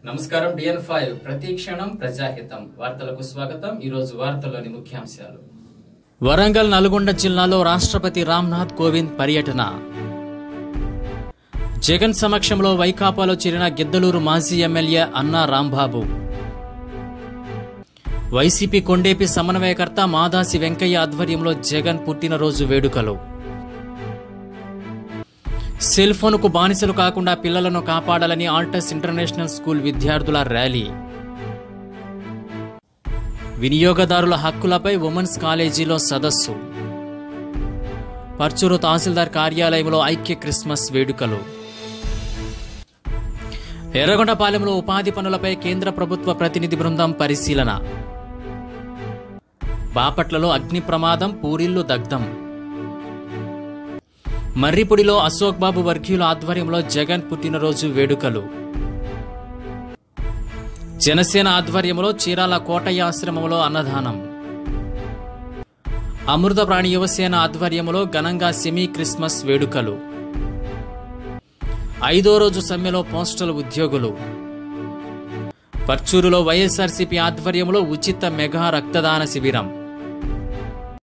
నమస్కారం డిఎన్ ఫైవ్ ప్రతి క్షణం ప్రజాహితం వార్తలకు స్వాగతం ఈ రోజు వార్తల్లోని ముఖ్యాంశాలు వరంగల్ నల్గొండ జిల్లాలో రాష్ట్రపతి రామ్నాథ్ కోవింద్ పర్యటన జగన్ సమక్షంలో వైకాపాలో చేరిన గిద్దలూరు మాజీ ఎమ్మెల్యే అన్నా రాంబాబు వైసీపీ కొండేపి సమన్వయకర్త మాదాసి వెంకయ్య ఆధ్వర్యంలో జగన్ పుట్టినరోజు వేడుకలు సెల్ ఫోన్కు బానిసలు కాకుండా పిల్లలను కాపాడాలని ఆల్టస్ ఇంటర్నేషనల్ స్కూల్ విద్యార్థుల ర్యాలీ వినియోగదారుల హక్కులపై ఉమెన్స్ కాలేజీలో సదస్సు పర్చూరు తహసీల్దార్ కార్యాలయంలో ఐక్య క్రిస్మస్ వేడుకలు ఎర్రగొండపాలెంలో ఉపాధి పనులపై కేంద్ర ప్రభుత్వ ప్రతినిధి బృందం పరిశీలన బాపట్లలో అగ్ని ప్రమాదం పూరిల్లు దగ్ధం మర్రిపూడిలో అశోక్ బాబు వర్గీయుల ఆధ్వర్యంలో జగన్ పుట్టినరోజు వేడుకలు జనసేన ఆధ్వర్యంలో చీరాల కోటయ్య ఆశ్రమంలో అన్నదానం అమృత ప్రాణి యువసేన ఆధ్వర్యంలో ఘనంగా సెమీ క్రిస్మస్ వేడుకలు ఐదో రోజు సమ్మెలో పోస్టల్ ఉద్యోగులు పర్చూరులో వైఎస్ఆర్సీపీ ఆధ్వర్యంలో ఉచిత మెగా రక్తదాన శిబిరం